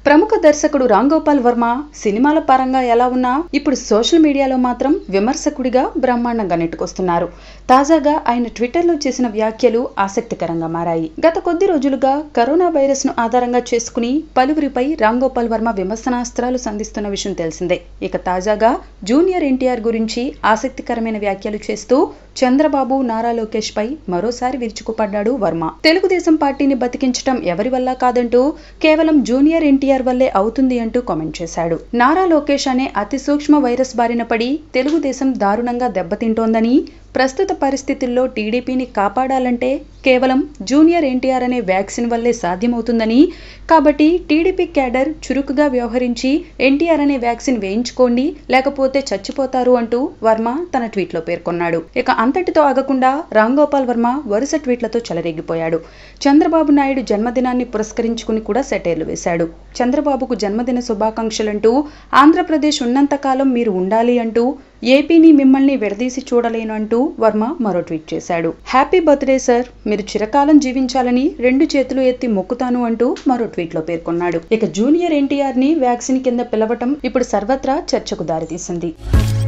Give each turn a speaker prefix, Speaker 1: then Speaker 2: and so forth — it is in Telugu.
Speaker 1: ప్రముఖ దర్శకుడు రామ్ గోపాల్ వర్మ సినిమాల పరంగా ఎలా ఉన్నా ఇప్పుడు సోషల్ మీడియాలో మాత్రం విమర్శకుడిగా బ్రహ్మాండంగా నెట్టుకొస్తున్నారు తాజాగా ఆయన ట్విట్టర్లో చేసిన వ్యాఖ్యలు ఆసక్తికరంగా మారాయి గత కొద్ది రోజులుగా కరోనా వైరస్ ను ఆధారంగా చేసుకుని పలువురిపై రామ్ గోపాల్ వర్మ విమర్శనాస్త్రాలు సంధిస్తున్న విషయం తెలిసిందే ఇక తాజాగా జూనియర్ ఎన్టీఆర్ గురించి ఆసక్తికరమైన వ్యాఖ్యలు చేస్తూ చంద్రబాబు నారా లోకేష్ పై మరోసారి విరుచుకుపడ్డాడు వర్మ తెలుగుదేశం పార్టీని బతికించడం ఎవరి వల్ల కాదంటూ కేవలం జూనియర్ ఎన్టీఆర్ వల్లే అవుతుంది అంటూ కామెంట్ చేశాడు నారా లోకేష్ అనే అతి సూక్ష్మ వైరస్ బారిన పడి తెలుగుదేశం దారుణంగా దెబ్బతింటోందని ప్రస్తుత పరిస్థితుల్లో టీడీపీని కాపాడాలంటే కేవలం జూనియర్ ఎన్టీఆర్ అనే వ్యాక్సిన్ వల్లే సాధ్యమవుతుందని కాబట్టి టీడీపీ క్యాడర్ చురుకుగా వ్యవహరించి ఎన్టీఆర్ అనే వ్యాక్సిన్ వేయించుకోండి లేకపోతే చచ్చిపోతారు అంటూ వర్మ తన ట్వీట్లో పేర్కొన్నాడు ఇక అంతటితో ఆగకుండా రామ్ గోపాల్ వర్మ వరుస ట్వీట్లతో చెలరేగిపోయాడు చంద్రబాబు నాయుడు జన్మదినాన్ని పురస్కరించుకుని కూడా సెటైర్లు వేశాడు చంద్రబాబుకు జన్మదిన శుభాకాంక్షలంటూ ఆంధ్రప్రదేశ్ ఉన్నంతకాలం మీరు ఉండాలి అంటూ ఏపీని మిమ్మల్ని విడదీసి చూడలేను అంటూ వర్మ మరో ట్వీట్ చేశాడు హ్యాపీ బర్త్డే సార్ మీరు చిరకాలం జీవించాలని రెండు చేతులు ఎత్తి మొక్కుతాను అంటూ మరో ట్వీట్లో పేర్కొన్నాడు ఇక జూనియర్ ఎన్టీఆర్ ని వ్యాక్సిన్ కింద పిలవటం ఇప్పుడు సర్వత్రా చర్చకు దారితీసింది